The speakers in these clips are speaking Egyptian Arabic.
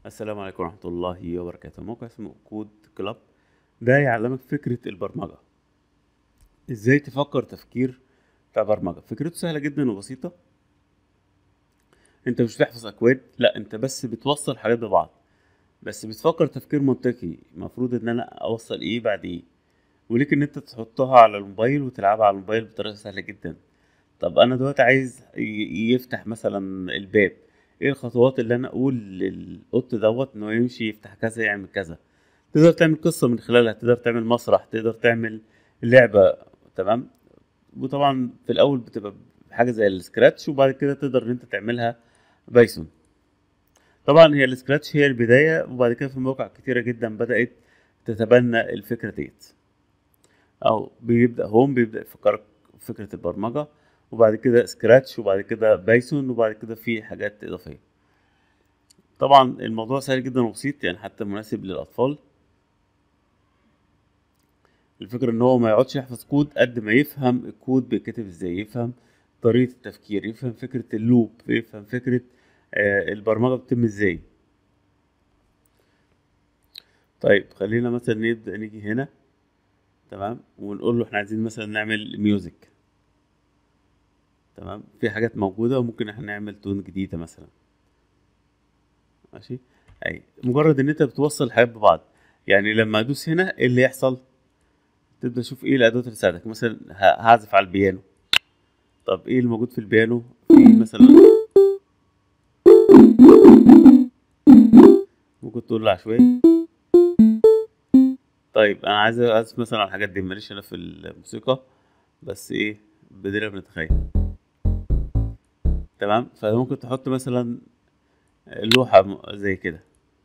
السلام عليكم ورحمة الله وبركاته موقع اسمه كود كلاب ده يعلمك فكرة البرمجة ازاي تفكر تفكير بتاع برمجة فكرته سهلة جدا وبسيطة انت مش بتحفظ اكواد لا انت بس بتوصل حاجات ببعض بس بتفكر تفكير منطقي المفروض ان انا اوصل ايه بعد ايه وليك ان انت تحطها على الموبايل وتلعبها على الموبايل بطريقة سهلة جدا طب انا دلوقتي عايز ي- يفتح مثلا الباب ايه الخطوات اللي انا اقول للقط دوت انه يمشي يفتح كذا يعمل كذا تقدر تعمل قصة من خلالها تقدر تعمل مسرح تقدر تعمل لعبة تمام وطبعا في الاول بتبقى حاجة زي السكراتش وبعد كده تقدر ان انت تعملها بايثون طبعا هي السكراتش هي البداية وبعد كده في مواقع كتيرة جدا بدأت تتبنى الفكرة ديت او بيبدأ هوم بيبدأ يفكرك فكرة البرمجة وبعد كده سكراتش وبعد كده بايثون وبعد كده في حاجات إضافية طبعا الموضوع سهل جدا وبسيط يعني حتى مناسب للأطفال الفكرة ان هو ما يقعدش يحفظ كود قد ما يفهم الكود بيتكتب ازاي يفهم طريقة التفكير يفهم فكرة اللوب يفهم فكرة آه، البرمجة بتتم ازاي طيب خلينا مثلا نبدأ نيجي هنا تمام ونقول له احنا عايزين مثلا نعمل ميوزك تمام في حاجات موجودة وممكن احنا نعمل تون جديدة مثلا ماشي اي مجرد ان انت بتوصل حاجات ببعض يعني لما ادوس هنا ايه اللي يحصل تبدأ تشوف ايه الادوات اللي تساعدك مثلا ه- هعزف على البيانو طب ايه الموجود في البيانو في مثلا ممكن تقول له عشوائي طيب انا عايز اعزف مثلا على الحاجات دي ماليش انا في الموسيقى بس ايه بدينا بنتخيل تمام فممكن تحط مثلا لوحة م- زي كده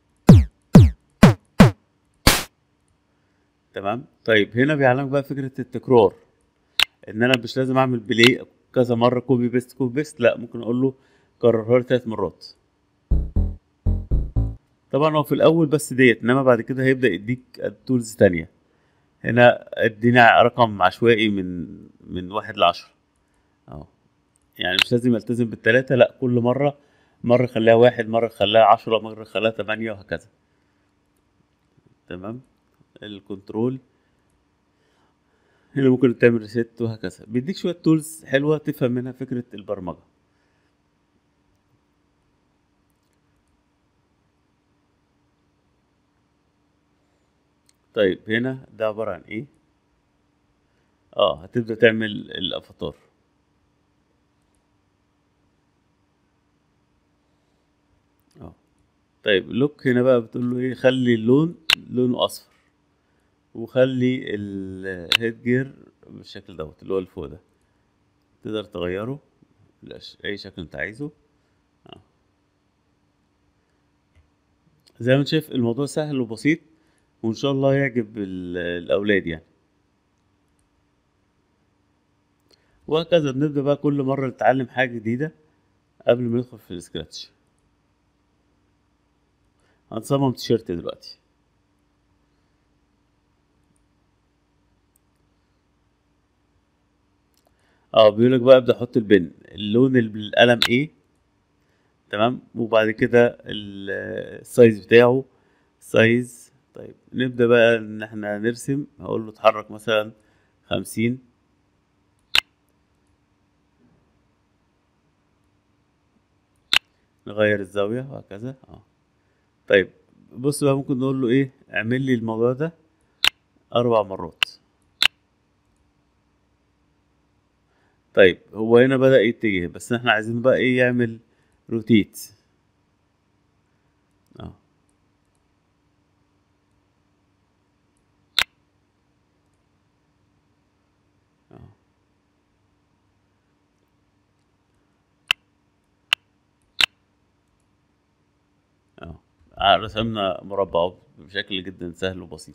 تمام طيب هنا بيعلمك بقى فكرة التكرار ان انا مش لازم اعمل بلاي كذا مرة كوبي بيست كوبي بيست لا ممكن اقول له كررها لي ثلاث مرات طبعا هو في الاول بس ديت انما بعد كده هيبدأ يديك تولز تانية هنا ادينا رقم عشوائي من من واحد لعشرة اهو يعني مش لازم التزم بالتلاتة لا كل مرة مرة خليها واحد مرة خليها عشرة مرة خليها تمانية وهكذا تمام الكنترول هنا ممكن تعمل ريست وهكذا بيديك شوية تولز حلوة تفهم منها فكرة البرمجة طيب هنا ده عبارة عن ايه اه هتبدأ تعمل الافاتار اه طيب لوك هنا بقى بتقول له ايه خلي اللون لونه اصفر وخلي الهيد جير بالشكل دوت اللي هو اللي فوق ده تقدر تغيره لأش- اي شكل انت عايزه اه. زي ما انت شايف الموضوع سهل وبسيط وان شاء الله يعجب ال- الاولاد يعني وهكذا بنبدأ بقى كل مرة نتعلم حاجة جديدة قبل ما ندخل في السكراتش هنصمم تيشيرت دلوقتي اه بيقولك بقى ابدأ احط البن اللون ال- القلم ايه تمام وبعد كده ال- السايز بتاعه سايز طيب نبدأ بقى ان احنا نرسم هقول له اتحرك مثلا خمسين نغير الزاوية وهكذا اه طيب بص بقى ممكن نقول له ايه اعمل لي الموضوع ده اربع مرات طيب هو هنا بدأ يتجه بس احنا عايزين بقى ايه يعمل روتيت اه اه اه آه، رسمنا مربع بشكل جدا سهل وبسيط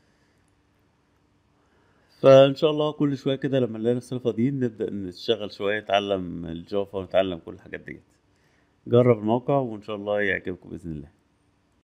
فان شاء الله كل شويه كده لما نلاقي نفسنا فاضيين نبدا نشتغل شويه نتعلم الجافا ونتعلم كل الحاجات ديت جرب الموقع وان شاء الله يعجبكم باذن الله